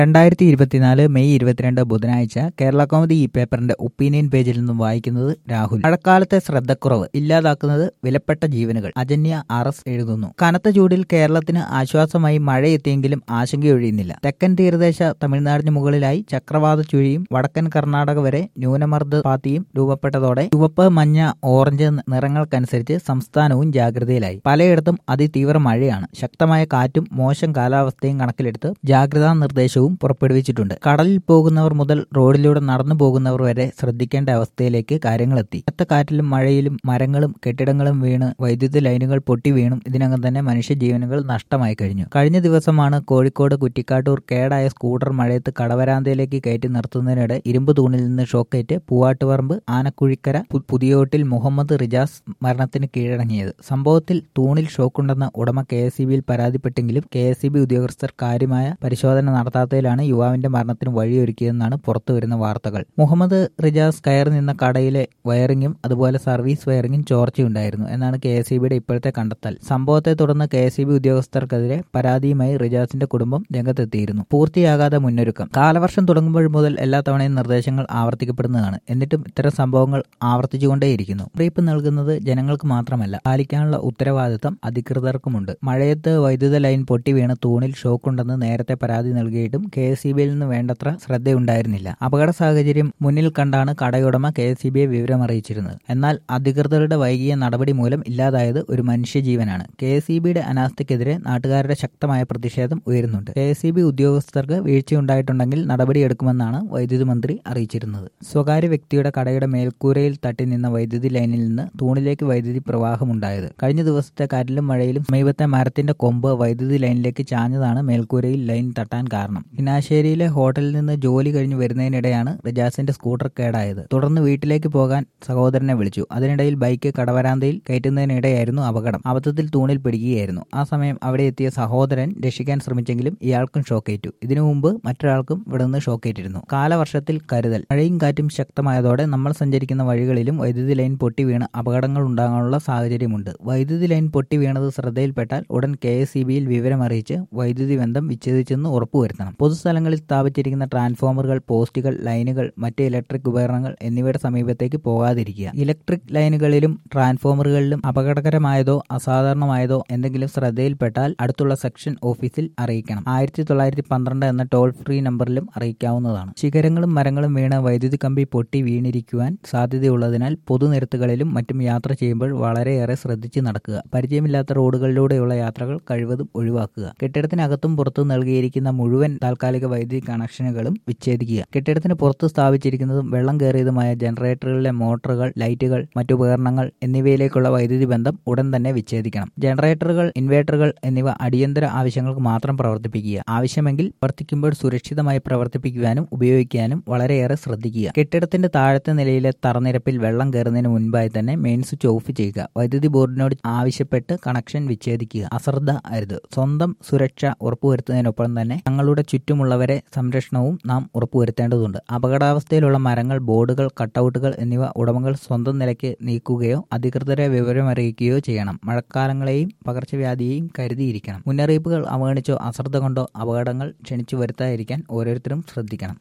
രണ്ടായിരത്തി ഇരുപത്തിനാല് മെയ് ഇരുപത്തിരണ്ട് ബുധനാഴ്ച കേരള കൗമുദി ഈ പേപ്പറിന്റെ ഒപ്പീനിയൻ പേജിൽ നിന്നും വായിക്കുന്നത് രാഹുൽ മഴക്കാലത്തെ ശ്രദ്ധക്കുറവ് ഇല്ലാതാക്കുന്നത് വിലപ്പെട്ട ജീവനുകൾ അജന്യ ആർ എസ് എഴുതുന്നു കനത്ത ചൂടിൽ കേരളത്തിന് ആശ്വാസമായി മഴയെത്തിയെങ്കിലും ആശങ്കയൊഴിയുന്നില്ല തെക്കൻ തീരദേശ തമിഴ്നാടിന് മുകളിലായി ചക്രവാത ചുഴിയും വടക്കൻ കർണാടക വരെ ന്യൂനമർദ്ദ പാത്തിയും രൂപപ്പെട്ടതോടെ ചുവപ്പ് മഞ്ഞ ഓറഞ്ച് നിറങ്ങൾക്കനുസരിച്ച് സംസ്ഥാനവും ജാഗ്രതയിലായി പലയിടത്തും അതിതീവ്ര മഴയാണ് ശക്തമായ കാറ്റും മോശം കാലാവസ്ഥയും കണക്കിലെടുത്ത് ജാഗ്രതാ നിർദ്ദേശവും പുറപ്പെടുവിച്ചിട്ടുണ്ട് കടലിൽ പോകുന്നവർ മുതൽ റോഡിലൂടെ നടന്നു പോകുന്നവർ വരെ ശ്രദ്ധിക്കേണ്ട അവസ്ഥയിലേക്ക് കാര്യങ്ങളെത്തി കനത്ത കാറ്റിലും മഴയിലും മരങ്ങളും കെട്ടിടങ്ങളും വീണ് വൈദ്യുതി ലൈനുകൾ പൊട്ടി വീണും ഇതിനകം തന്നെ മനുഷ്യജീവനുകൾ നഷ്ടമായി കഴിഞ്ഞു കഴിഞ്ഞ ദിവസമാണ് കോഴിക്കോട് കുറ്റിക്കാട്ടൂർ കേടായ സ്കൂട്ടർ മഴയത്ത് കടവരാന്തയിലേക്ക് കയറ്റി നിർത്തുന്നതിനിടെ ഇരുമ്പ് തൂണിൽ നിന്ന് ഷോക്കേറ്റ് പൂവാട്ടുപറമ്പ് ആനക്കുഴിക്കര പു- പുതിയോട്ടിൽ മുഹമ്മദ് റിജാസ് മരണത്തിന് കീഴടങ്ങിയത് സംഭവത്തിൽ തൂണിൽ ഷോക്കുണ്ടെന്ന ഉടമ കെ എസ് പരാതിപ്പെട്ടെങ്കിലും കെ എസ് ഉദ്യോഗസ്ഥർ കാര്യമായ പരിശോധന നടത്താത്തതിലാണ് യുവാവിന്റെ മരണത്തിന് വഴിയൊരുക്കിയതെന്നാണ് പുറത്തുവരുന്ന വാർത്തകൾ മുഹമ്മദ് റിജാസ് കയറി നിന്ന കടയിലെ വയറിങ്ങും അതുപോലെ സർവീസ് വയറിങ്ങും ചോർച്ചയുണ്ടായിരുന്നു എന്നാണ് കെ എസ് ഇപ്പോഴത്തെ കണ്ടെത്തൽ സംഭവത്തെ തുടർന്ന് കെ എസ് ഉദ്യോഗസ്ഥർക്കെതിരെ പരാതിയുമായി റിജാസിന്റെ കുടുംബം രംഗത്തെത്തിയിരുന്നു പൂർത്തിയാകാതെ മുന്നൊരുക്കം കാലവർഷം തുടങ്ങുമ്പോൾ മുതൽ എല്ലാ തവണയും നിർദ്ദേശങ്ങൾ ആവർത്തിക്കപ്പെടുന്നതാണ് എന്നിട്ടും ഇത്തരം സംഭവങ്ങൾ ആവർത്തിച്ചുകൊണ്ടേയിരിക്കുന്നു അറിയിപ്പ് നൽകുന്നത് ജനങ്ങൾക്ക് മാത്രമല്ല പാലിക്കാനുള്ള ഉത്തരവാദിത്തം അധികൃതർക്കുമുണ്ട് മഴയത്ത് വൈദ്യുത ലൈൻ പൊട്ടി വീണ് തൂണിൽ ഷോക്കുണ്ടെന്ന് നേരത്തെ പരാതി നൽകിയിട്ടും കെ എസ് ഇ ബിയിൽ നിന്ന് വേണ്ടത്ര ശ്രദ്ധയുണ്ടായിരുന്നില്ല അപകട സാഹചര്യം മുന്നിൽ കണ്ടാണ് കടയുടമ കെ എസ് ഇ ബിയെ വിവരം അറിയിച്ചിരുന്നത് എന്നാൽ അധികൃതരുടെ വൈകിയ നടപടി മൂലം ഇല്ലാതായത് ഒരു മനുഷ്യജീവനാണ് കെ എസ് ഇ ബിയുടെ അനാസ്ഥയ്ക്കെതിരെ നാട്ടുകാരുടെ ശക്തമായ പ്രതിഷേധം ഉയരുന്നുണ്ട് കെ എസ് ഇ ബി ഉദ്യോഗസ്ഥർക്ക് വീഴ്ചയുണ്ടായിട്ടുണ്ടെങ്കിൽ നടപടിയെടുക്കുമെന്നാണ് വൈദ്യുതി മന്ത്രി അറിയിച്ചിരുന്നത് സ്വകാര്യ വ്യക്തിയുടെ കടയുടെ മേൽക്കൂരയിൽ തട്ടി നിന്ന വൈദ്യുതി ലൈനിൽ നിന്ന് തൂണിലേക്ക് വൈദ്യുതി പ്രവാഹമുണ്ടായത് കഴിഞ്ഞ ദിവസത്തെ കാറ്റിലും മഴയിലും സമീപത്തെ മരത്തിന്റെ കൊമ്പ് വൈദ്യുതി ലൈനിലേക്ക് ചാഞ്ഞതാണ് മേൽക്കൂരയിൽ ലൈൻ തട്ടാൻ കാരണം കിനാശ്ശേരിയിലെ ഹോട്ടലിൽ നിന്ന് ജോലി കഴിഞ്ഞ് വരുന്നതിനിടെയാണ് റിജാസിന്റെ സ്കൂട്ടർ കേടായത് തുടർന്ന് വീട്ടിലേക്ക് പോകാൻ സഹോദരനെ വിളിച്ചു അതിനിടയിൽ ബൈക്ക് കടവരാന്തയിൽ കയറ്റുന്നതിനിടെയായിരുന്നു അപകടം അബദ്ധത്തിൽ തൂണിൽ പിടിക്കുകയായിരുന്നു ആ സമയം അവിടെ എത്തിയ സഹോദരൻ രക്ഷിക്കാൻ ശ്രമിച്ചെങ്കിലും ഇയാൾക്കും ഷോക്കേറ്റു ഇതിനു മുമ്പ് മറ്റൊരാൾക്കും ഇവിടെ നിന്ന് ഷോക്കേറ്റിരുന്നു കാലവർഷത്തിൽ കരുതൽ മഴയും കാറ്റും ശക്തമായതോടെ നമ്മൾ സഞ്ചരിക്കുന്ന വഴികളിലും വൈദ്യുതി ലൈൻ പൊട്ടി വീണ് അപകടങ്ങൾ ഉണ്ടാകാനുള്ള സാഹചര്യമുണ്ട് വൈദ്യുതി ലൈൻ പൊട്ടി വീണത് ശ്രദ്ധയിൽപ്പെട്ടാൽ ഉടൻ കെ എസ് ഇ ബിയിൽ വിവരമറിയിച്ച് വൈദ്യുതി ബന്ധം വിച്ഛേദിച്ചെന്ന് ഉറപ്പുവരുത്തണം പൊതുസ്ഥലങ്ങളിൽ സ്ഥാപിച്ചിരിക്കുന്ന ട്രാൻസ്ഫോമറുകൾ പോസ്റ്റുകൾ ലൈനുകൾ മറ്റ് ഇലക്ട്രിക് ഉപകരണങ്ങൾ എന്നിവയുടെ സമീപത്തേക്ക് പോകാതിരിക്കുക ഇലക്ട്രിക് ലൈനുകളിലും ട്രാൻസ്ഫോമറുകളിലും അപകടകരമായതോ അസാധാരണമായതോ എന്തെങ്കിലും ശ്രദ്ധയിൽപ്പെട്ടാൽ അടുത്തുള്ള സെക്ഷൻ ഓഫീസിൽ അറിയിക്കണം ആയിരത്തി തൊള്ളായിരത്തി പന്ത്രണ്ട് എന്ന ടോൾ ഫ്രീ നമ്പറിലും അറിയിക്കാവുന്നതാണ് ശിഖരങ്ങളും മരങ്ങളും വീണ് വൈദ്യുതി കമ്പി പൊട്ടി വീണിരിക്കുവാൻ സാധ്യതയുള്ളതിനാൽ പൊതുനിരത്തുകളിലും മറ്റും യാത്ര ചെയ്യുമ്പോൾ വളരെയേറെ ശ്രദ്ധിച്ച് നടക്കുക പരിചയമില്ലാത്ത റോഡുകളിലൂടെയുള്ള യാത്രകൾ കഴിവതും ഒഴിവാക്കുക കെട്ടിടത്തിനകത്തും പുറത്തും നൽകിയിരിക്കുന്ന മുഴുവൻ താൽക്കാലിക വൈദ്യുതി കണക്ഷനുകളും വിച്ഛേദിക്കുക കെട്ടിടത്തിന് പുറത്ത് സ്ഥാപിച്ചിരിക്കുന്നതും വെള്ളം കയറിയതുമായ ജനറേറ്ററുകളിലെ മോട്ടോറുകൾ ലൈറ്റുകൾ മറ്റുപകരണങ്ങൾ എന്നിവയിലേക്കുള്ള വൈദ്യുതി ബന്ധം ഉടൻ തന്നെ വിച്ഛേദിക്കണം ജനറേറ്ററുകൾ ഇൻവേർട്ടറുകൾ എന്നിവ അടിയന്തര ആവശ്യങ്ങൾക്ക് മാത്രം പ്രവർത്തിപ്പിക്കുക ആവശ്യമെങ്കിൽ പ്രവർത്തിക്കുമ്പോൾ സുരക്ഷിതമായി പ്രവർത്തിപ്പിക്കുവാനും ഉപയോഗിക്കാനും വളരെയേറെ ശ്രദ്ധിക്കുക കെട്ടിടത്തിന്റെ താഴത്തെ നിലയിലെ തറനിരപ്പിൽ വെള്ളം കയറുന്നതിന് മുൻപായി തന്നെ മെയിൻ സ്വിച്ച് ഓഫ് ചെയ്യുക വൈദ്യുതി ബോർഡിനോട് ആവശ്യപ്പെട്ട് കണക്ഷൻ വിച്ഛേദിക്കുക അശ്രദ്ധ അരുത് സ്വന്തം സുരക്ഷ ഉറപ്പുവരുത്തുന്നതിനൊപ്പം തന്നെ തങ്ങളുടെ ചുറ്റുമുള്ളവരെ സംരക്ഷണവും നാം ഉറപ്പുവരുത്തേണ്ടതുണ്ട് അപകടാവസ്ഥയിലുള്ള മരങ്ങൾ ബോർഡുകൾ കട്ടൗട്ടുകൾ എന്നിവ ഉടമകൾ സ്വന്തം നിലയ്ക്ക് നീക്കുകയോ അധികൃതരെ വിവരമറിയിക്കുകയോ ചെയ്യണം മഴക്കാലങ്ങളെയും പകർച്ചവ്യാധിയെയും കരുതിയിരിക്കണം മുന്നറിയിപ്പുകൾ അവഗണിച്ചോ അശ്രദ്ധ കൊണ്ടോ അപകടങ്ങൾ ക്ഷണിച്ചു വരുത്താതിരിക്കാൻ ഓരോരുത്തരും ശ്രദ്ധിക്കണം